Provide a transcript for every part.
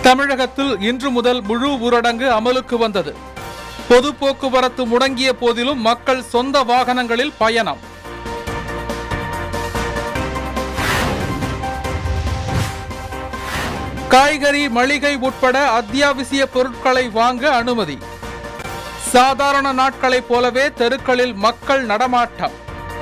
தமிழகத்தில் இன்று முதல் முழு ஊரடங்கு அமலுக்கு வந்தது பொது போக்குவரத்து முடங்கிய போதிலும் மக்கள் சொந்த வாகனங்களில் பயணம் காய்கறி மளிகை உட்பட அத்தியாவசிய பொருட்களை வாங்க அனுமதி சாதாரண நாட்களைப் போலவே தெருக்களில் மக்கள் நடமாட்டம்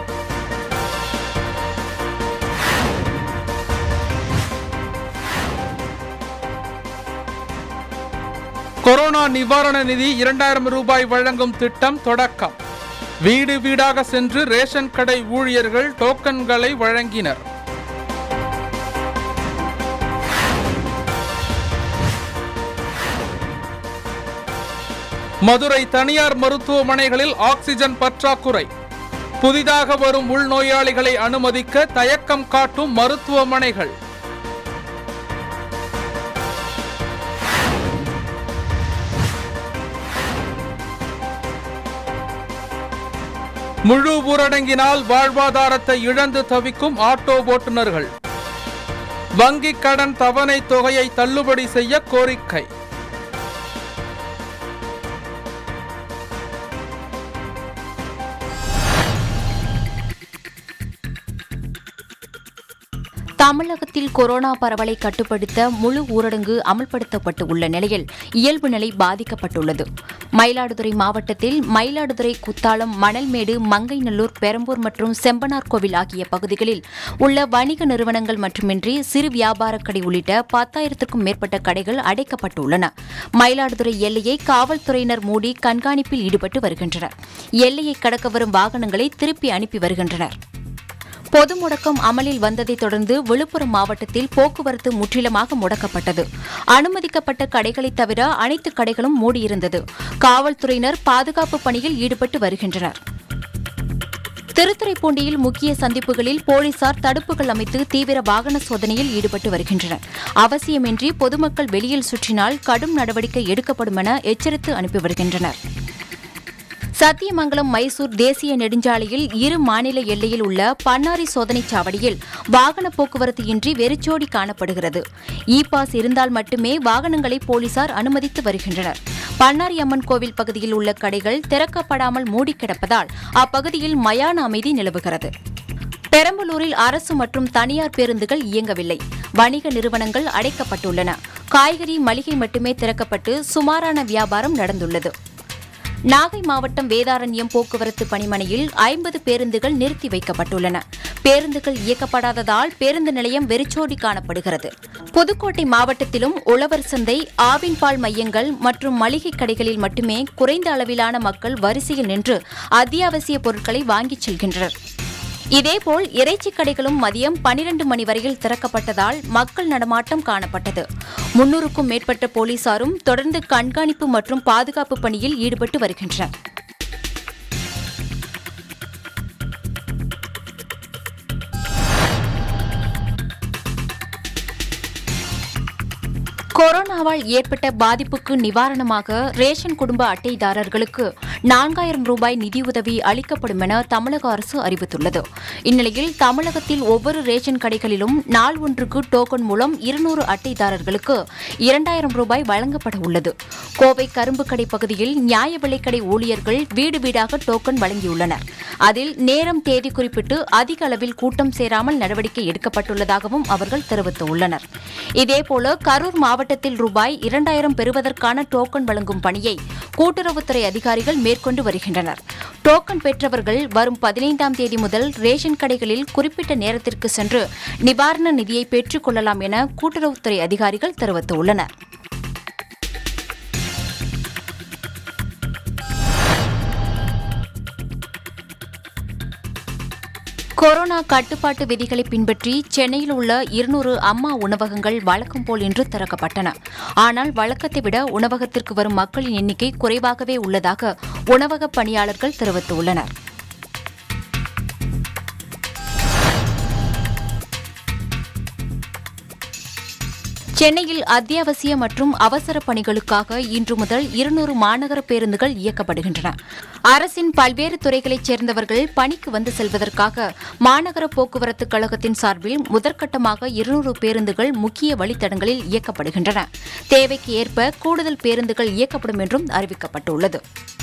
கொரோனா நிவாரண நிதி இரண்டாயிரம் ரூபாய் வழங்கும் திட்டம் தொடக்கம் வீடு வீடாக சென்று ரேஷன் கடை ஊழியர்கள் டோக்கன்களை வழங்கினர் மதுரை தனியார் மருத்துவமனைகளில் ஆக்சிஜன் பற்றாக்குறை புதிதாக வரும் உள்நோயாளிகளை அனுமதிக்க தயக்கம் காட்டும் மருத்துவமனைகள் முழு ஊரடங்கினால் வாழ்வாதாரத்தை இழந்து தவிக்கும் ஆட்டோ ஓட்டுநர்கள் வங்கிக் கடன் தவணை தொகையை தள்ளுபடி செய்ய கோரிக்கை தமிழகத்தில் கொரோனா பரவலை கட்டுப்படுத்த முழு ஊரடங்கு அமல்படுத்தப்பட்டு உள்ள நிலையில் இயல்பு நிலை பாதிக்கப்பட்டுள்ளது மயிலாடுதுறை மாவட்டத்தில் மயிலாடுதுறை குத்தாலம் மணல்மேடு மங்கைநல்லூர் பெரம்பூர் மற்றும் செம்பனார் கோவில் ஆகிய பகுதிகளில் உள்ள வணிக நிறுவனங்கள் மட்டுமின்றி சிறு வியாபார கடை உள்ளிட்ட பத்தாயிரத்திற்கும் மேற்பட்ட கடைகள் அடைக்கப்பட்டுள்ளன மயிலாடுதுறை எல்லையை காவல்துறையினர் மூடி கண்காணிப்பில் ஈடுபட்டு வருகின்றனர் எல்லையை கடக்க வரும் வாகனங்களை திருப்பி அனுப்பி வருகின்றனர் பொது முடக்கம் அமலில் வந்ததைத் தொடர்ந்து விழுப்புரம் மாவட்டத்தில் போக்குவரத்து முற்றிலுமாக முடக்கப்பட்டது அனுமதிக்கப்பட்ட கடைகளைத் தவிர அனைத்து கடைகளும் மூடியிருந்தது காவல்துறையினர் பாதுகாப்பு பணியில் ஈடுபட்டு வருகின்றனர் திருத்துறைப்பூண்டியில் முக்கிய சந்திப்புகளில் போலீசார் தடுப்புகள் அமைத்து தீவிர வாகன சோதனையில் ஈடுபட்டு வருகின்றனர் அவசியமின்றி பொதுமக்கள் வெளியில் சுற்றினால் கடும் நடவடிக்கை எடுக்கப்படும் என எச்சரித்து அனுப்பி வருகின்றனர் சத்தியமங்கலம் மைசூர் தேசிய நெடுஞ்சாலையில் இரு மாநில எல்லையில் உள்ள பன்னாரி சோதனைச் சாவடியில் வாகன போக்குவரத்து இன்றி வெறிச்சோடி காணப்படுகிறது இ பாஸ் இருந்தால் மட்டுமே வாகனங்களை போலீசார் அனுமதித்து வருகின்றனர் பன்னாரி அம்மன் கோவில் பகுதியில் உள்ள கடைகள் திறக்கப்படாமல் மூடி கிடப்பதால் அப்பகுதியில் மயான அமைதி நிலவுகிறது பெரம்பலூரில் அரசு மற்றும் தனியார் பேருந்துகள் இயங்கவில்லை வணிக நிறுவனங்கள் அடைக்கப்பட்டுள்ளன காய்கறி மளிகை மட்டுமே திறக்கப்பட்டு சுமாரான வியாபாரம் நடந்துள்ளது நாகை மாவட்டம் வேதாரண்யம் போக்குவரத்து பணிமனையில் ஐம்பது பேருந்துகள் நிறுத்தி வைக்கப்பட்டுள்ளன பேருந்துகள் இயக்கப்படாததால் பேருந்து நிலையம் வெறிச்சோடி காணப்படுகிறது புதுக்கோட்டை மாவட்டத்திலும் உழவர் சந்தை ஆவின் பால் மையங்கள் மற்றும் மளிகை கடைகளில் மட்டுமே குறைந்த அளவிலான மக்கள் வரிசையில் நின்று அத்தியாவசிய பொருட்களை வாங்கிச் செல்கின்றனர் இதேபோல் இறைச்சி கடைகளும் மதியம் பனிரண்டு மணி வரையில் திறக்கப்பட்டதால் மக்கள் நடமாட்டம் காணப்பட்டது முன்னூறுக்கும் மேற்பட்ட போலீசாரும் தொடர்ந்து கண்காணிப்பு மற்றும் பாதுகாப்பு பணியில் ஈடுபட்டு வருகின்றனர் கொரோனாவால் ஏற்பட்ட பாதிப்புக்கு நிவாரணமாக ரேஷன் குடும்ப அட்டைதாரர்களுக்கு நான்காயிரம் ரூபாய் நிதியுதவி அளிக்கப்படும் என தமிழக அரசு அறிவித்துள்ளது இந்நிலையில் தமிழகத்தில் ஒவ்வொரு ரேஷன் கடைகளிலும் நாள் ஒன்றுக்கு டோக்கன் மூலம் இருநூறு அட்டைதாரர்களுக்கு இரண்டாயிரம் ரூபாய் வழங்கப்பட உள்ளது கோவை கரும்பு கடை பகுதியில் நியாய விலைக்கடை ஊழியர்கள் வீடு வீடாக டோக்கன் வழங்கியுள்ளனர் அதில் நேரம் தேதி குறிப்பிட்டு அதிக அளவில் கூட்டம் சேராமல் நடவடிக்கை எடுக்கப்பட்டுள்ளதாகவும் அவர்கள் தெரிவித்துள்ளனர் இதேபோல கரூர் மாவட்டத்தில் ரூபாய் இரண்டாயிரம் பெறுவதற்கான டோக்கன் வழங்கும் பணியை கூட்டுறவுத்துறை அதிகாரிகள் மேற்கொண்டு வருகின்றனர் டோக்கன் பெற்றவர்கள் வரும் பதினைந்தாம் தேதி முதல் ரேஷன் கடைகளில் குறிப்பிட்ட நேரத்திற்கு சென்று நிவாரண நிதியை பெற்றுக் கொள்ளலாம் என கூட்டுறவுத்துறை அதிகாரிகள் தெரிவித்துள்ளனர் கொரோனா கட்டுப்பாட்டு விதிகளை பின்பற்றி சென்னையில் உள்ள இருநூறு அம்மா உணவகங்கள் வழக்கம் போல் இன்று திறக்கப்பட்டன ஆனால் வழக்கத்தை விட உணவகத்திற்கு வரும் மக்களின் எண்ணிக்கை குறைவாகவே உள்ளதாக உணவக பணியாளர்கள் தெரிவித்துள்ளனர் சென்னையில் அத்தியாவசிய மற்றும் அவசர பணிகளுக்காக இன்று முதல் இருநூறு மாநகர பேருந்துகள் இயக்கப்படுகின்றன அரசின் பல்வேறு துறைகளைச் சேர்ந்தவர்கள் பணிக்கு வந்து செல்வதற்காக மாநகர போக்குவரத்து கழகத்தின் சார்பில் முதற்கட்டமாக இருநூறு பேருந்துகள் முக்கிய வழித்தடங்களில் இயக்கப்படுகின்றன தேவைக்கு ஏற்ப கூடுதல் பேருந்துகள் இயக்கப்படும் என்றும் அறிவிக்கப்பட்டுள்ளது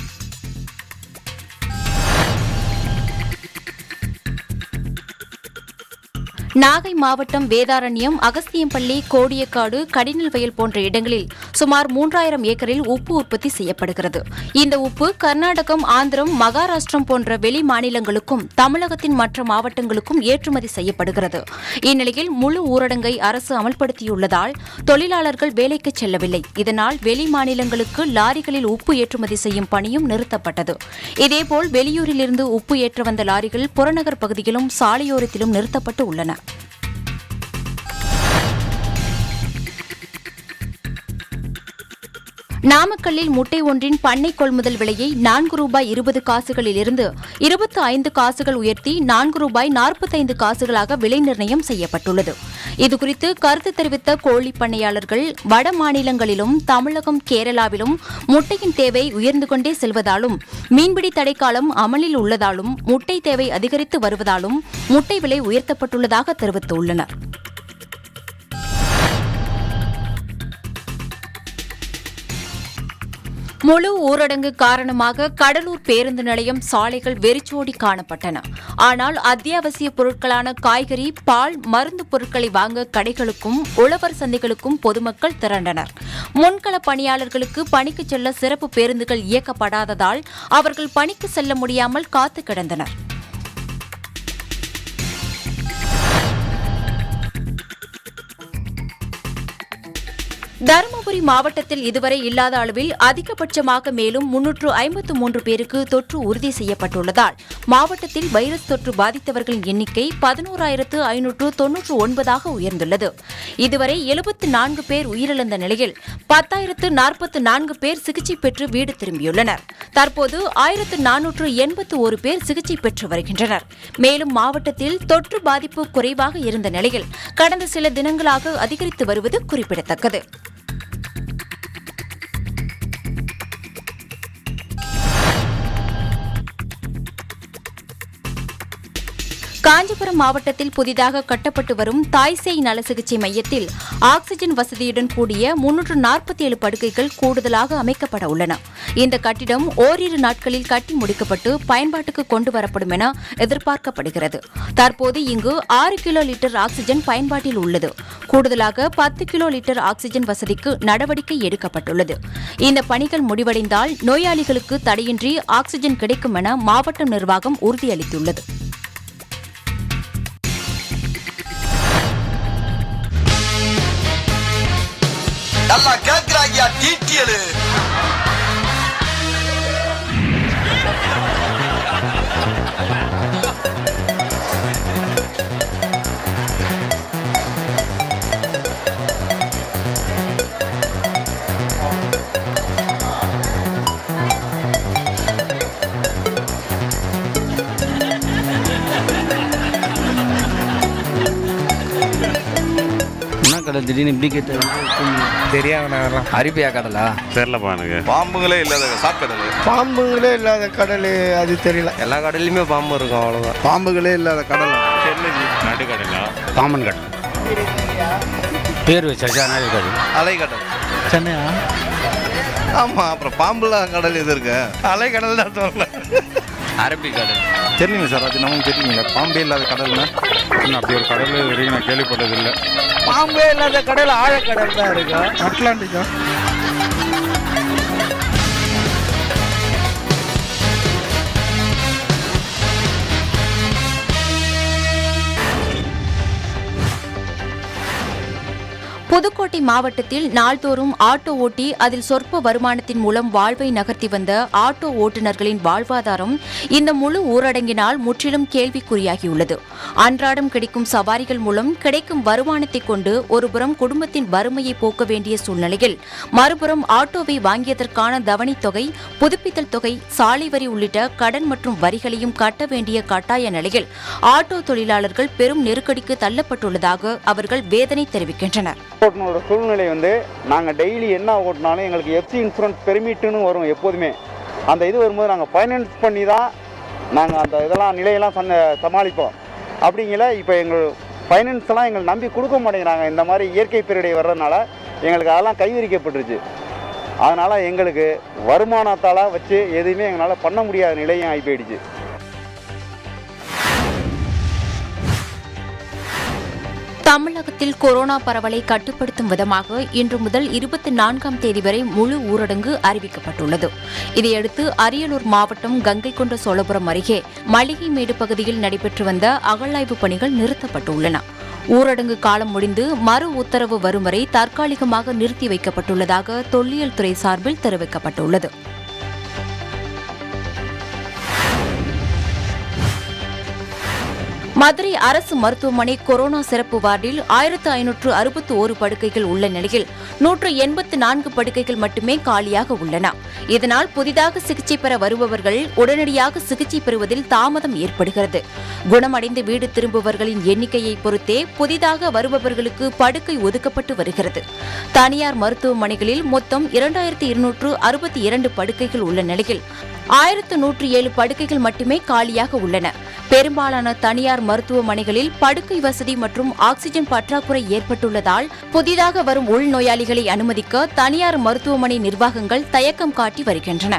நாகை மாவட்டம் வேதாரண்யம் அகஸ்தியம்பள்ளி கோடியக்காடு கடினல் வயல் போன்ற இடங்களில் சுமார் மூன்றாயிரம் ஏக்கரில் உப்பு உற்பத்தி செய்யப்படுகிறது இந்த உப்பு கர்நாடகம் ஆந்திரம் மகாராஷ்டிரம் போன்ற வெளி மாநிலங்களுக்கும் தமிழகத்தின் மற்ற மாவட்டங்களுக்கும் ஏற்றுமதி செய்யப்படுகிறது இந்நிலையில் முழு ஊரடங்கை அரசு அமல்படுத்தியுள்ளதால் தொழிலாளர்கள் வேலைக்கு செல்லவில்லை இதனால் வெளி மாநிலங்களுக்கு லாரிகளில் உப்பு ஏற்றுமதி செய்யும் பணியும் நிறுத்தப்பட்டது இதேபோல் வெளியூரிலிருந்து உப்பு ஏற்ற வந்த லாரிகள் புறநகர் பகுதியிலும் சாலையோரத்திலும் நிறுத்தப்பட்டு உள்ளன நாமக்கல்லில் முட்டை ஒன்றின் பண்ணை கொள்முதல் விலையை நான்கு ரூபாய் இருபது காசுகளில் இருந்து இருபத்தி ஐந்து காசுகள் உயர்த்தி நான்கு ரூபாய் நாற்பத்தைந்து காசுகளாக விலை நிர்ணயம் செய்யப்பட்டுள்ளது இதுகுறித்து கருத்து தெரிவித்த கோழி பண்ணையாளர்கள் வட மாநிலங்களிலும் தமிழகம் கேரளாவிலும் முட்டையின் தேவை உயர்ந்து கொண்டே செல்வதாலும் மீன்பிடி தடைக்காலம் அமலில் உள்ளதாலும் முட்டை தேவை அதிகரித்து வருவதாலும் முட்டை விலை உயர்த்தப்பட்டுள்ளதாக தெரிவித்துள்ளனர் முழு ஊரடங்கு காரணமாக கடலூர் பேருந்து நிலையம் சாலைகள் வெறிச்சோடி காணப்பட்டன ஆனால் அத்தியாவசிய பொருட்களான காய்கறி பால் மருந்து பொருட்களை வாங்க கடைகளுக்கும் உழவர் சந்தைகளுக்கும் பொதுமக்கள் திரண்டனர் முன்கள பணியாளர்களுக்கு பணிக்கு செல்ல சிறப்பு பேருந்துகள் இயக்கப்படாததால் அவர்கள் பணிக்கு செல்ல முடியாமல் காத்து கிடந்தனர் தருமபுரி மாவட்டத்தில் இதுவரை இல்லாத அளவில் அதிகபட்சமாக மேலும் முன்னூற்று ஐம்பத்து மூன்று பேருக்கு தொற்று உறுதி செய்யப்பட்டுள்ளதால் மாவட்டத்தில் வைரஸ் தொற்று பாதித்தவர்களின் எண்ணிக்கை பதினோராயிரத்து ஐநூற்று தொன்னூற்று ஒன்பதாக உயர்ந்துள்ளது இதுவரை எழுபத்து நான்கு பேர் உயிரிழந்த நிலையில் பத்தாயிரத்து நாற்பத்து நான்கு பேர் சிகிச்சை பெற்று வீடு திரும்பியுள்ளனர் தற்போது ஆயிரத்து நானூற்று எண்பத்து ஒரு பேர் சிகிச்சை பெற்று வருகின்றனர் மேலும் மாவட்டத்தில் தொற்று பாதிப்பு குறைவாக இருந்த நிலையில் கடந்த சில தினங்களாக அதிகரித்து வருவது குறிப்பிடத்தக்கது காஞ்சிபுரம் மாவட்டத்தில் புதிதாக கட்டப்பட்டு வரும் தாய்சேய் நல சிகிச்சை மையத்தில் ஆக்ஸிஜன் வசதியுடன் கூடிய முன்னூற்று நாற்பத்தி ஏழு படுக்கைகள் கூடுதலாக அமைக்கப்பட உள்ளன இந்த கட்டிடம் ஓரிரு நாட்களில் கட்டி முடிக்கப்பட்டு பயன்பாட்டுக்கு கொண்டு வரப்படும் என எதிர்பார்க்கப்படுகிறது தற்போது இங்கு ஆறு கிலோ லிட்டர் ஆக்ஸிஜன் பயன்பாட்டில் உள்ளது கூடுதலாக பத்து கிலோ லிட்டர் ஆக்ஸிஜன் வசதிக்கு நடவடிக்கை எடுக்கப்பட்டுள்ளது இந்த பணிகள் முடிவடைந்தால் நோயாளிகளுக்கு தடையின்றி ஆக்ஸிஜன் கிடைக்கும் என மாவட்ட நிர்வாகம் உறுதியளித்துள்ளது நல்லா கேக்குறாங்கயா டீட்டியலு என்ன கடை திடீர்னு இப்படி கேட்டு தெரியாதுண்ணா அரிப்பியா கடலா தெரிலப்பா எனக்கு பாம்புங்களே இல்லாத சாக்கடல் பாம்புகளே இல்லாத கடல் அது தெரியல எல்லா கடல்லையுமே பாம்பு இருக்கும் அவ்வளோதான் பாம்புகளே இல்லாத கடல் நடுக்கடலா காமன் கடல் பேர் வச்சாச்சு ஆனால் இருக்காது அலைக்கடல் சென்னையா ஆமா அப்புறம் பாம்புலாம் கடல் எது இருக்கு அலைக்கடல் தான் தோணல அரபி கடல் தெரியல சார் அது நமக்கு தெரியல பாம்பே இல்லாத கடல்னா இன்னும் அப்படி ஒரு கடல் வரைக்கும் நான் கேள்விப்பட்டதில்லை பாம்பே இல்லாத கடல் ஆழக்கடல் தான் இருக்கு அட்லாண்டிக்கா புதுக்கோட்டை மாவட்டத்தில் நாள்தோறும் ஆட்டோ ஓட்டி அதில் சொற்ப வருமானத்தின் மூலம் வாழ்வை நகர்த்தி வந்த ஆட்டோ ஓட்டுநர்களின் வாழ்வாதாரம் இந்த முழு ஊரடங்கினால் முற்றிலும் கேள்விக்குறியாகியுள்ளது அன்றாடம் கிடைக்கும் சவாரிகள் மூலம் கிடைக்கும் வருமானத்தை கொண்டு ஒருபுறம் குடும்பத்தின் வறுமையை போக்க வேண்டிய சூழ்நிலையில் மறுபுறம் ஆட்டோவை வாங்கியதற்கான தவணைத் தொகை புதுப்பித்தல் தொகை சாலை வரி உள்ளிட்ட கடன் மற்றும் வரிகளையும் கட்ட வேண்டிய கட்டாய நிலையில் ஆட்டோ தொழிலாளர்கள் பெரும் நெருக்கடிக்கு தள்ளப்பட்டுள்ளதாக அவர்கள் வேதனை தெரிவிக்கின்றனர் ஓட்டுனரோட சூழ்நிலை வந்து நாங்கள் டெய்லி என்ன ஓட்டினாலும் எங்களுக்கு எஃப்சி இன்சூரன்ஸ் பெர்மிட்டுன்னு வரும் எப்போதுமே அந்த இது வரும்போது நாங்கள் ஃபைனான்ஸ் பண்ணி தான் நாங்கள் அந்த இதெல்லாம் நிலையெல்லாம் சந்த சமாளிப்போம் அப்படிங்கல இப்போ எங்கள் ஃபைனான்ஸ் எல்லாம் எங்களை நம்பி கொடுக்க மாட்டேங்கிறாங்க இந்த மாதிரி இயற்கை பேரிடை வர்றதுனால எங்களுக்கு அதெல்லாம் கைவிரிக்கப்பட்டுருச்சு அதனால் எங்களுக்கு வருமானத்தால் வச்சு எதுவுமே எங்களால் பண்ண முடியாத நிலையும் ஆகி போயிடுச்சு தமிழகத்தில் கொரோனா பரவலை கட்டுப்படுத்தும் விதமாக இன்று முதல் இருபத்தி நான்காம் தேதி வரை முழு ஊரடங்கு அறிவிக்கப்பட்டுள்ளது இதையடுத்து அரியலூர் மாவட்டம் கங்கை கொண்ட சோழபுரம் அருகே மளிகைமேடு பகுதியில் நடைபெற்று வந்த அகழாய்வு பணிகள் நிறுத்தப்பட்டுள்ளன ஊரடங்கு காலம் முடிந்து மறு உத்தரவு வரும் வரை தற்காலிகமாக நிறுத்தி வைக்கப்பட்டுள்ளதாக தொல்லியல் துறை சார்பில் தெரிவிக்கப்பட்டுள்ளது மதுரை அரசு மருத்துவமனை கொரோனா சிறப்பு வார்டில் ஆயிரத்து ஐநூற்று அறுபத்து ஒரு படுக்கைகள் உள்ள நிலையில் நூற்று எண்பத்து நான்கு படுக்கைகள் மட்டுமே காலியாக உள்ளன இதனால் புதிதாக சிகிச்சை பெற வருபவர்கள் உடனடியாக சிகிச்சை பெறுவதில் தாமதம் ஏற்படுகிறது குணமடைந்து வீடு திரும்புபவர்களின் எண்ணிக்கையை பொறுத்தே புதிதாக வருபவர்களுக்கு படுக்கை ஒதுக்கப்பட்டு வருகிறது தனியார் மருத்துவமனைகளில் மொத்தம் இரண்டாயிரத்து இருநூற்று அறுபத்தி இரண்டு படுக்கைகள் உள்ள நிலையில் ஆயிரத்து நூற்று ஏழு படுக்கைகள் மட்டுமே காலியாக உள்ளன பெரும்பாலான தனியார் மருத்துவமனைகளில் படுக்கை வசதி மற்றும் ஆக்ஸிஜன் பற்றாக்குறை ஏற்பட்டுள்ளதால் புதிதாக வரும் உள்நோயாளிகளை அனுமதிக்க தனியார் மருத்துவமனை நிர்வாகங்கள் தயக்கம் காட்டி வருகின்றன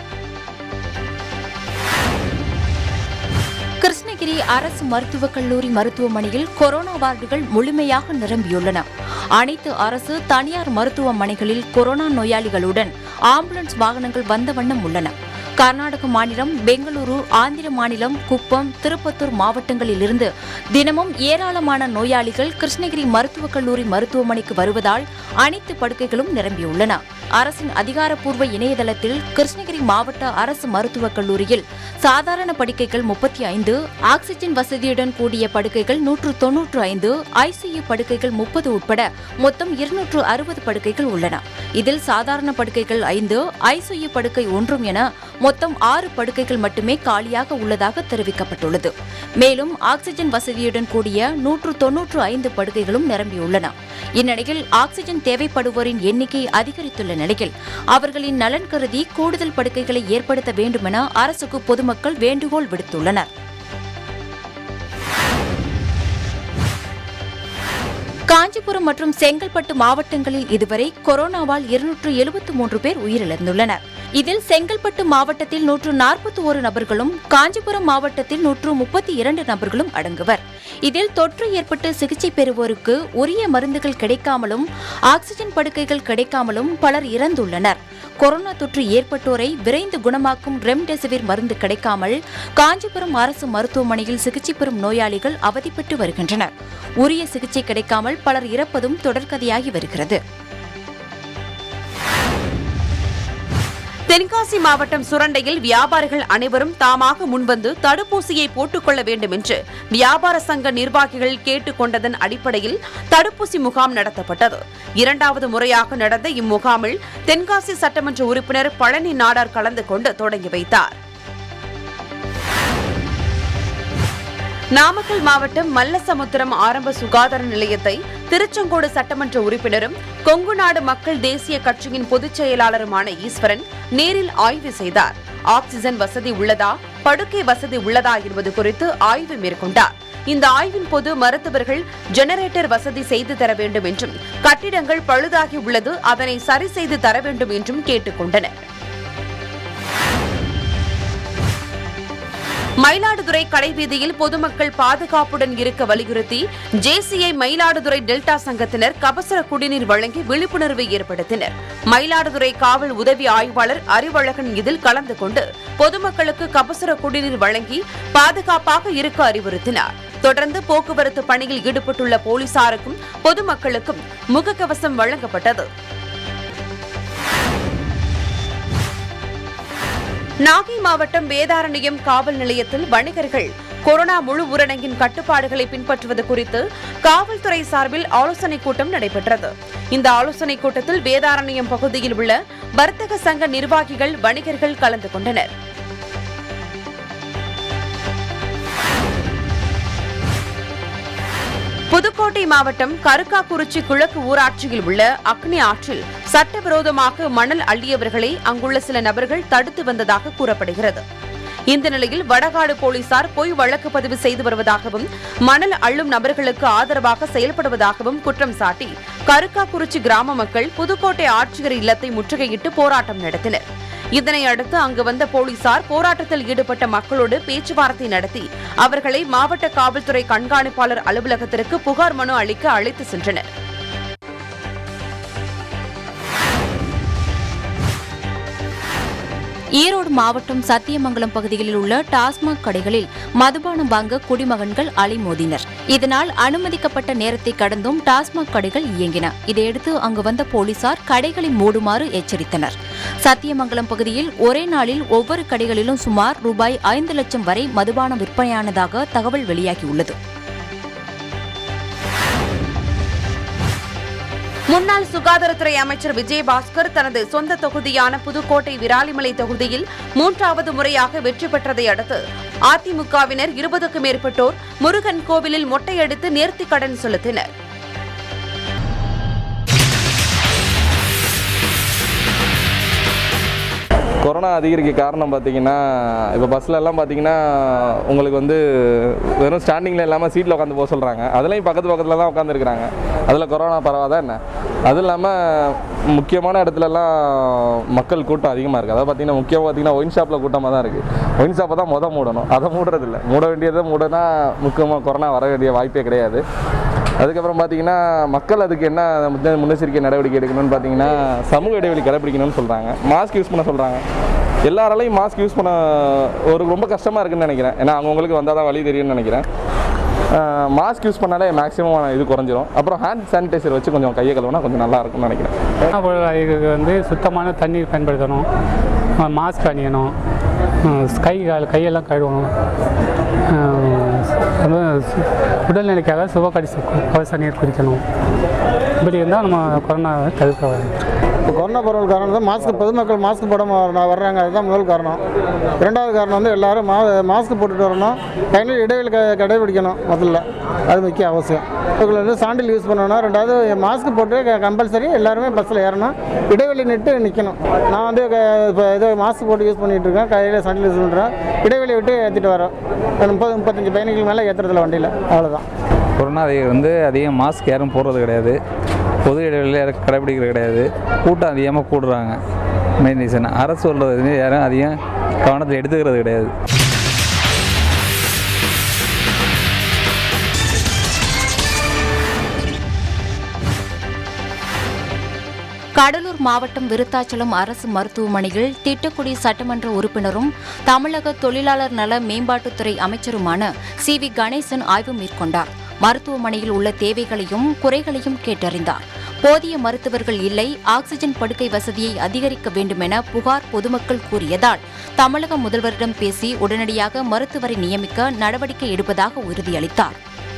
கிருஷ்ணகிரி அரசு மருத்துவக் கல்லூரி மருத்துவமனையில் கொரோனா வார்டுகள் முழுமையாக நிரம்பியுள்ளன அனைத்து அரசு தனியார் மருத்துவமனைகளில் கொரோனா நோயாளிகளுடன் ஆம்புலன்ஸ் வாகனங்கள் வந்த வண்ணம் உள்ளன கர்நாடக மாநிலம் பெங்களூரு ஆந்திர மாநிலம் குப்பம் திருப்பத்தூர் மாவட்டங்களிலிருந்து தினமும் ஏராளமான நோயாளிகள் கிருஷ்ணகிரி மருத்துவக் கல்லூரி மருத்துவமனைக்கு வருவதால் அனைத்து படுக்கைகளும் நிரம்பியுள்ளன அரசின் அதிகாரப்பூர்வ இணையதளத்தில் கிருஷ்ணகிரி மாவட்ட அரசு மருத்துவக் கல்லூரியில் சாதாரண படுக்கைகள் முப்பத்தி ஐந்து ஆக்ஸிஜன் வசதியுடன் கூடிய படுக்கைகள் நூற்று தொன்னூற்று ஐந்து ஐசியு படுக்கைகள் முப்பது உட்பட மொத்தம் இருநூற்று அறுபது படுக்கைகள் உள்ளன இதில் சாதாரண படுக்கைகள் ஐந்து ஐசியு படுக்கை ஒன்றும் என மொத்தம் ஆறு படுக்கைகள் மட்டுமே காலியாக உள்ளதாக தெரிவிக்கப்பட்டுள்ளது மேலும் ஆக்ஸிஜன் வசதியுடன் கூடிய நூற்று தொன்னூற்று ஐந்து படுக்கைகளும் நிரம்பியுள்ளன இந்நிலையில் ஆக்ஸிஜன் தேவைப்படுவோரின் எண்ணிக்கை அதிகரித்துள்ள நிலையில் அவர்களின் நலன் கருதி கூடுதல் படுக்கைகளை ஏற்படுத்த வேண்டுமென அரசுக்கு பொதுமக்கள் வேண்டுகோள் விடுத்துள்ளனர் காஞ்சிபுரம் மற்றும் செங்கல்பட்டு மாவட்டங்களில் இதுவரை கொரோனாவால் இருநூற்று எழுபத்து மூன்று பேர் உயிரிழந்துள்ளனர் இதில் செங்கல்பட்டு மாவட்டத்தில் நூற்று நாற்பத்தி ஒரு நபர்களும் காஞ்சிபுரம் மாவட்டத்தில் நூற்று முப்பத்தி இரண்டு நபர்களும் அடங்குவர் இதில் தொற்று ஏற்பட்டு சிகிச்சை பெறுவோருக்கு உரிய மருந்துகள் கிடைக்காமலும் ஆக்ஸிஜன் படுக்கைகள் கிடைக்காமலும் பலர் இறந்துள்ளனர் கொரோனா தொற்று ஏற்பட்டோரை விரைந்து குணமாக்கும் ரெம்டெசிவிர் மருந்து கிடைக்காமல் காஞ்சிபுரம் அரசு மருத்துவமனையில் சிகிச்சை பெறும் நோயாளிகள் அவதிப்பட்டு வருகின்றனர் உரிய சிகிச்சை கிடைக்காமல் பலர் இறப்பதும் தொடர்கதையாகி வருகிறது தென்காசி மாவட்டம் சுரண்டையில் வியாபாரிகள் அனைவரும் தாமாக முன்வந்து தடுப்பூசியை போட்டுக்கொள்ள வேண்டும் என்று வியாபார சங்க நிர்வாகிகள் கேட்டுக் கொண்டதன் அடிப்படையில் தடுப்பூசி முகாம் நடத்தப்பட்டது இரண்டாவது முறையாக நடந்த இம்முகாமில் தென்காசி சட்டமன்ற உறுப்பினர் பழனி நாடார் கலந்து கொண்டு தொடங்கி வைத்தார் நாமக்கல் மாவட்டம் மல்லசமுத்திரம் ஆரம்ப சுகாதார நிலையத்தை திருச்செங்கோடு சட்டமன்ற உறுப்பினரும் கொங்கு நாடு மக்கள் தேசிய கட்சியின் பொதுச் செயலாளருமான ஈஸ்வரன் நேரில் ஆய்வு செய்தார் ஆக்ஸிஜன் வசதி உள்ளதா படுக்கை வசதி உள்ளதா என்பது குறித்து ஆய்வு மேற்கொண்டார் இந்த ஆய்வின் போது மருத்துவர்கள் ஜெனரேட்டர் வசதி செய்து தர வேண்டும் என்றும் கட்டிடங்கள் பழுதாகி உள்ளது அதனை சரி செய்து தர வேண்டும் என்றும் கேட்டுக் கொண்டனர் மயிலாடுதுறை கடைவீதியில் பொதுமக்கள் பாதுகாப்புடன் இருக்க வலியுறுத்தி ஜேசிஐ மயிலாடுதுறை டெல்டா சங்கத்தினர் கபசுர குடிநீர் வழங்கி விழிப்புணர்வை ஏற்படுத்தினர் மயிலாடுதுறை காவல் உதவி ஆய்வாளர் அறிவழகன் இதில் கலந்து கொண்டு பொதுமக்களுக்கு கபசுர குடிநீர் வழங்கி பாதுகாப்பாக இருக்க அறிவுறுத்தினார் தொடர்ந்து போக்குவரத்து பணியில் ஈடுபட்டுள்ள போலீசாருக்கும் பொதுமக்களுக்கும் முகக்கவசம் வழங்கப்பட்டது நாகை மாவட்டம் வேதாரண்யம் காவல் நிலையத்தில் வணிகர்கள் கொரோனா முழு ஊரடங்கின் கட்டுப்பாடுகளை பின்பற்றுவது குறித்து காவல்துறை சார்பில் ஆலோசனைக் கூட்டம் நடைபெற்றது இந்த ஆலோசனைக் கூட்டத்தில் வேதாரண்யம் பகுதியில் உள்ள வர்த்தக சங்க நிர்வாகிகள் வணிகர்கள் கலந்து கொண்டனர் புதுக்கோட்டை மாவட்டம் கருக்காக்குறிச்சி கிழக்கு ஊராட்சியில் உள்ள அக்னி ஆற்றில் சட்டவிரோதமாக மணல் அள்ளியவர்களை அங்குள்ள சில நபர்கள் தடுத்து வந்ததாக கூறப்படுகிறது இந்த நிலையில் வடகாடு போலீசார் பொய் வழக்கு பதிவு செய்து வருவதாகவும் மணல் அள்ளும் நபர்களுக்கு ஆதரவாக செயல்படுவதாகவும் குற்றம் சாட்டி கருக்காக்குறிச்சி கிராம மக்கள் புதுக்கோட்டை ஆட்சியர் இல்லத்தை முற்றுகையிட்டு போராட்டம் நடத்தினர் இதனை அடுத்து அங்கு வந்த போலீசார் போராட்டத்தில் ஈடுபட்ட மக்களோடு பேச்சுவார்த்தை நடத்தி அவர்களை மாவட்ட காவல்துறை கண்காணிப்பாளர் அலுவலகத்திற்கு புகார் மனு அளிக்க அழைத்து சென்றனர் ஈரோடு மாவட்டம் சத்தியமங்கலம் பகுதிகளில் உள்ள டாஸ்மாக் கடைகளில் மதுபானம் வாங்க குடிமகன்கள் அலைமோதினர் இதனால் அனுமதிக்கப்பட்ட நேரத்தை கடந்தும் டாஸ்மாக் கடைகள் இயங்கின இதையடுத்து அங்கு வந்த போலீசார் கடைகளை மூடுமாறு எச்சரித்தனர் சத்தியமங்கலம் பகுதியில் ஒரே நாளில் ஒவ்வொரு கடைகளிலும் சுமார் ரூபாய் ஐந்து லட்சம் வரை மதுபானம் விற்பனையானதாக தகவல் வெளியாகியுள்ளது முன்னாள் சுகாதாரத்துறை அமைச்சர் விஜயபாஸ்கர் தனது சொந்த தொகுதியான புதுக்கோட்டை விராலிமலை தொகுதியில் மூன்றாவது முறையாக வெற்றி பெற்றதை அடுத்து அதிமுகவினர் இருபதுக்கும் மேற்பட்டோர் முருகன் கோவிலில் மொட்டையடித்து நேர்த்திக் கடன் செலுத்தினர் கொரோனா அதிகரிக்க காரணம் பார்த்தீங்கன்னா இப்போ பஸ்ஸில் எல்லாம் பார்த்தீங்கன்னா உங்களுக்கு வந்து வெறும் ஸ்டாண்டிங்கில் இல்லாமல் சீட்டில் உட்காந்து போக சொல்கிறாங்க அதுலேயும் பக்கத்து பக்கத்தில் தான் உட்காந்துருக்குறாங்க அதில் கொரோனா பரவாதா என்ன அதுவும் இல்லாமல் முக்கியமான இடத்துலலாம் மக்கள் கூட்டம் அதிகமாக இருக்குது அதாவது பார்த்தீங்கன்னா முக்கியமாக பார்த்தீங்கன்னா ஒயின் ஷாப்பில் கூட்டமாக தான் இருக்குது ஒயின் ஷாப்பை தான் மொதல் மூடணும் அதை மூடுறதில்ல மூட வேண்டியதை மூடனா முக்கியமாக கொரோனா வர வேண்டிய வாய்ப்பே கிடையாது அதுக்கப்புறம் பார்த்தீங்கன்னா மக்கள் அதுக்கு என்ன முன்ன- முன்னெச்சரிக்கை நடவடிக்கை எடுக்கணும்னு பார்த்தீங்கன்னா சமூக இடைவெளி கடைபிடிக்கணும்னு சொல்கிறாங்க மாஸ்க் யூஸ் பண்ண சொல்கிறாங்க எல்லாராலையும் மாஸ்க் யூஸ் பண்ண ஒரு ரொம்ப கஷ்டமாக இருக்குன்னு நினைக்கிறேன் ஏன்னா அவங்கவுங்களுக்கு வந்தால் தான் வழி தெரியும்னு நினைக்கிறேன் மாஸ்க் யூஸ் பண்ணாலே மேக்ஸிமம் இது குறைஞ்சிரும் அப்புறம் ஹேண்ட் சானிடைசர் வச்சு கொஞ்சம் கையை கழுவுனா கொஞ்சம் நல்லா இருக்கும்னு நினைக்கிறேன் இதுக்கு வந்து சுத்தமான தண்ணீர் பயன்படுத்தணும் மாஸ்க் அணியணும் ம், கை கால் கையெல்லாம் கழுவணும் ம், அப்புறம் சு- உடல்நிலைக்காக சுபகடிச கவச நீர் குடிக்கணும் இப்படி இருந்தால் நம்ம கொரோனாவை தவிர்க்க இப்போ கொரோனா பரவல் காரணம் தான் மாஸ்க் பொதுமக்கள் மாஸ்க் போடாம வர- வர்றாங்க அதுதான் முதல் காரணம் இரண்டாவது காரணம் வந்து எல்லாரும் மா மாஸ்க் போட்டுட்டு வரணும் பயணிகள் இடைவெளி க கடைபிடிக்கணும் முதல்ல அது முக்கிய அவசியம் இவங்களை வந்து சாண்டில் யூஸ் பண்ணணும் ரெண்டாவது மாஸ்க் போட்டு கம்பல்சரி எல்லாருமே பஸ்ஸில் ஏறணும் இடைவெளி நிட்டு நிற்கணும் நான் வந்து க- இப்போ இது மாஸ்க் போட்டு யூஸ் பண்ணிட்டு இருக்கேன் கையில் சாண்டில் யூஸ் பண்ணுறேன் இடைவெளி விட்டு ஏற்றிட்டு வரோம் ஒரு முப்பது முப்பத்தஞ்சு பயணிகள் மேலே ஏற்றுறதில்ல வண்டியில் அவ்வளோதான் கொரோனா வந்து அதிகம் மாஸ்க் யாரும் போடுறது கிடையாது பொது இடைவெளியில் யாரும் கடைபிடிக்கிறது கிடையாது கூட்டம் அதிகமாக கூடுறாங்க மெயின் ரீசன் அரசு சொல்கிறது வந்து யாரும் அதிகம் கவனத்தில் எடுத்துக்கிறது கிடையாது கடலூர் மாவட்டம் விருத்தாச்சலம் அரசு மருத்துவமனையில் திட்டக்குடி சட்டமன்ற உறுப்பினரும் தமிழக தொழிலாளர் நல மேம்பாட்டுத்துறை அமைச்சருமான சி வி கணேசன் ஆய்வு மேற்கொண்டார் மருத்துவமனையில் உள்ள தேவைகளையும் குறைகளையும் கேட்டறிந்தார் போதிய மருத்துவர்கள் இல்லை ஆக்ஸிஜன் படுக்கை வசதியை அதிகரிக்க வேண்டுமென புகார் பொதுமக்கள் கூறியதால் தமிழக முதல்வரிடம் பேசி உடனடியாக மருத்துவரை நியமிக்க நடவடிக்கை எடுப்பதாக உறுதியளித்தார்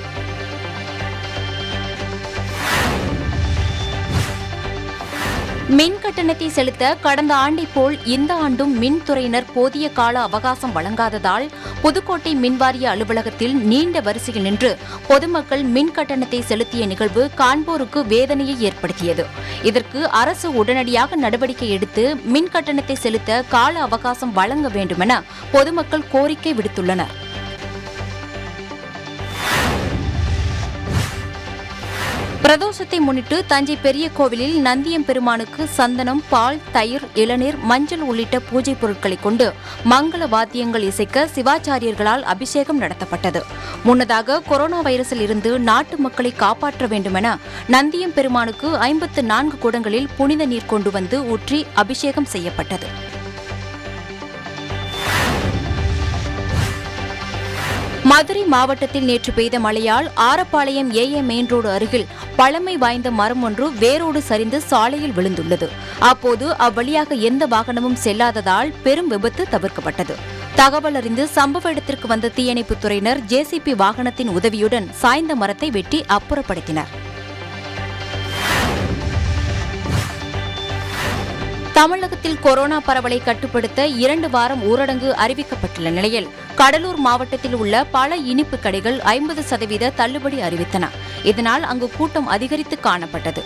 மின் கட்டணத்தை செலுத்த கடந்த ஆண்டை போல் இந்த ஆண்டும் மின்துறையினர் போதிய கால அவகாசம் வழங்காததால் புதுக்கோட்டை மின்வாரிய அலுவலகத்தில் நீண்ட வரிசையில் நின்று பொதுமக்கள் மின் கட்டணத்தை செலுத்திய நிகழ்வு காண்போருக்கு வேதனையை ஏற்படுத்தியது இதற்கு அரசு உடனடியாக நடவடிக்கை எடுத்து மின் கட்டணத்தை செலுத்த கால அவகாசம் வழங்க வேண்டுமென பொதுமக்கள் கோரிக்கை விடுத்துள்ளனர் பிரதோஷத்தை முன்னிட்டு தஞ்சை பெரிய கோவிலில் நந்தியம் பெருமானுக்கு சந்தனம் பால் தயிர் இளநீர் மஞ்சள் உள்ளிட்ட பூஜை பொருட்களை கொண்டு மங்கள வாத்தியங்கள் இசைக்க சிவாச்சாரியர்களால் அபிஷேகம் நடத்தப்பட்டது முன்னதாக கொரோனா வைரஸில் இருந்து நாட்டு மக்களை காப்பாற்ற வேண்டுமென நந்தியம் பெருமானுக்கு ஐம்பத்து நான்கு குடங்களில் புனித நீர் கொண்டு வந்து ஊற்றி அபிஷேகம் செய்யப்பட்டது மதுரை மாவட்டத்தில் நேற்று பெய்த மழையால் ஆரப்பாளையம் ஏஏ மெயின் ரோடு அருகில் பழமை வாய்ந்த மரம் ஒன்று வேரோடு சரிந்து சாலையில் விழுந்துள்ளது அப்போது அவ்வழியாக எந்த வாகனமும் செல்லாததால் பெரும் விபத்து தவிர்க்கப்பட்டது தகவல் அறிந்து சம்பவ இடத்திற்கு வந்த தீயணைப்புத் துறையினர் ஜேசிபி வாகனத்தின் உதவியுடன் சாய்ந்த மரத்தை வெட்டி அப்புறப்படுத்தினர் தமிழகத்தில் கொரோனா பரவலை கட்டுப்படுத்த இரண்டு வாரம் ஊரடங்கு அறிவிக்கப்பட்டுள்ள நிலையில் கடலூர் மாவட்டத்தில் உள்ள பல இனிப்பு கடைகள் ஐம்பது சதவீத தள்ளுபடி அறிவித்தன இதனால் அங்கு கூட்டம் அதிகரித்து காணப்பட்டது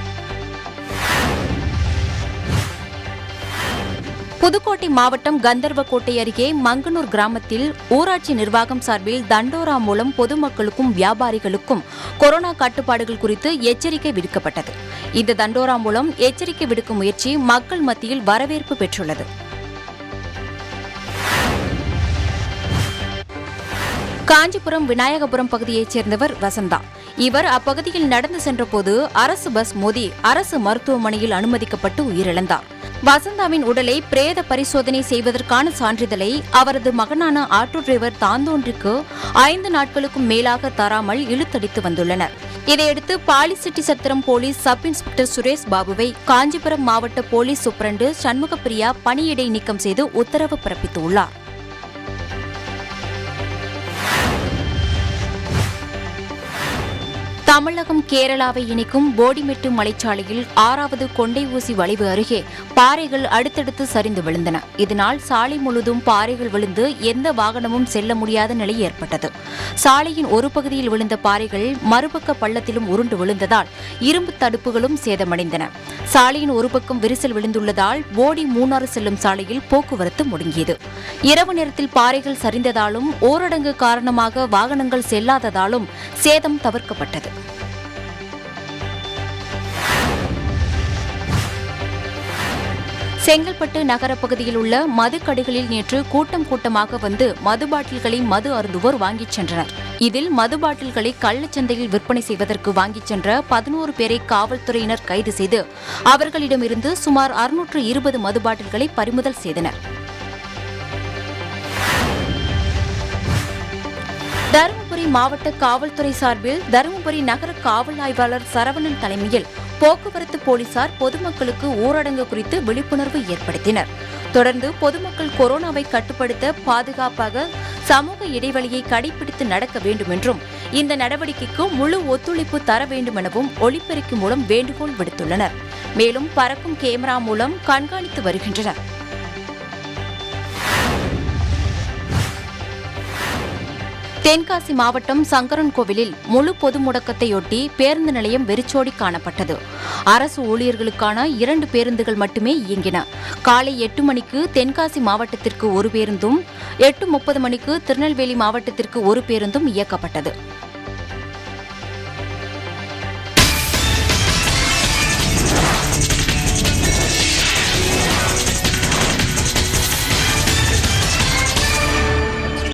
புதுக்கோட்டை மாவட்டம் கந்தர்வக்கோட்டை அருகே மங்கனூர் கிராமத்தில் ஊராட்சி நிர்வாகம் சார்பில் தண்டோரா மூலம் பொதுமக்களுக்கும் வியாபாரிகளுக்கும் கொரோனா கட்டுப்பாடுகள் குறித்து எச்சரிக்கை விடுக்கப்பட்டது இந்த தண்டோரா மூலம் எச்சரிக்கை விடுக்கும் முயற்சி மக்கள் மத்தியில் வரவேற்பு பெற்றுள்ளது காஞ்சிபுரம் விநாயகபுரம் பகுதியைச் சேர்ந்தவர் வசந்தா இவர் அப்பகுதியில் நடந்து சென்றபோது அரசு பஸ் மோதி அரசு மருத்துவமனையில் அனுமதிக்கப்பட்டு உயிரிழந்தார் வசந்தாவின் உடலை பிரேத பரிசோதனை செய்வதற்கான சான்றிதழை அவரது மகனான ஆட்டோ டிரைவர் தாந்தோன்றிக்கு ஐந்து நாட்களுக்கும் மேலாக தராமல் இழுத்தடித்து வந்துள்ளனர் இதையடுத்து Balusetty Chatram police sub inspector Suresh பாபுவை காஞ்சிபுரம் மாவட்ட போலீஸ் சூப்பரண்டு சண்முகப்பிரியா பணியிடை நீக்கம் செய்து உத்தரவு பிறப்பித்துள்ளார் தமிழகம் கேரளாவை இணைக்கும் போடிமெட்டு மலைச்சாலையில் ஆறாவது கொண்டை ஊசி வளைவு அருகே பாறைகள் அடுத்தடுத்து சரிந்து விழுந்தன இதனால் சாலை முழுதும் பாறைகள் விழுந்து எந்த வாகனமும் செல்ல முடியாத நிலை ஏற்பட்டது சாலையின் ஒரு பகுதியில் விழுந்த பாறைகள் மறுபக்க பள்ளத்திலும் உருண்டு விழுந்ததால் இரும்பு தடுப்புகளும் சேதமடைந்தன சாலையின் ஒரு பக்கம் விரிசல் விழுந்துள்ளதால் போடி மூணாறு செல்லும் சாலையில் போக்குவரத்து முடங்கியது இரவு நேரத்தில் பாறைகள் சரிந்ததாலும் ஓரடங்கு காரணமாக வாகனங்கள் செல்லாததாலும் சேதம் தவிர்க்கப்பட்டது செங்கல்பட்டு நகர பகுதியில் உள்ள மதுக்கடைகளில் நேற்று கூட்டம் கூட்டமாக வந்து மது பாட்டில்களை மது அருந்துவோர் வாங்கிச் சென்றனர் இதில் மது பாட்டில்களை கள்ளச்சந்தையில் விற்பனை செய்வதற்கு வாங்கிச் சென்ற பதினோரு பேரை காவல்துறையினர் கைது செய்து அவர்களிடமிருந்து சுமார் அறுநூற்று இருபது மது பாட்டில்களை பறிமுதல் செய்தனர் தருமபுரி மாவட்ட காவல்துறை சார்பில் தருமபுரி நகர காவல் ஆய்வாளர் சரவணன் தலைமையில் போக்குவரத்து போலீசார் பொதுமக்களுக்கு ஊரடங்கு குறித்து விழிப்புணர்வு ஏற்படுத்தினர் தொடர்ந்து பொதுமக்கள் கொரோனாவை கட்டுப்படுத்த பாதுகாப்பாக சமூக இடைவெளியை கடைபிடித்து நடக்க வேண்டும் என்றும் இந்த நடவடிக்கைக்கு முழு ஒத்துழைப்பு தர வேண்டும் எனவும் ஒளிபெருக்கி மூலம் வேண்டுகோள் விடுத்துள்ளனர் மேலும் பறக்கும் கேமரா மூலம் கண்காணித்து வருகின்றனர் தென்காசி மாவட்டம் சங்கரன் கோவிலில் முழு பொது முடக்கத்தையொட்டி பேருந்து நிலையம் வெறிச்சோடி காணப்பட்டது அரசு ஊழியர்களுக்கான இரண்டு பேருந்துகள் மட்டுமே இயங்கின காலை எட்டு மணிக்கு தென்காசி மாவட்டத்திற்கு ஒரு பேருந்தும் எட்டு முப்பது மணிக்கு திருநெல்வேலி மாவட்டத்திற்கு ஒரு பேருந்தும் இயக்கப்பட்டது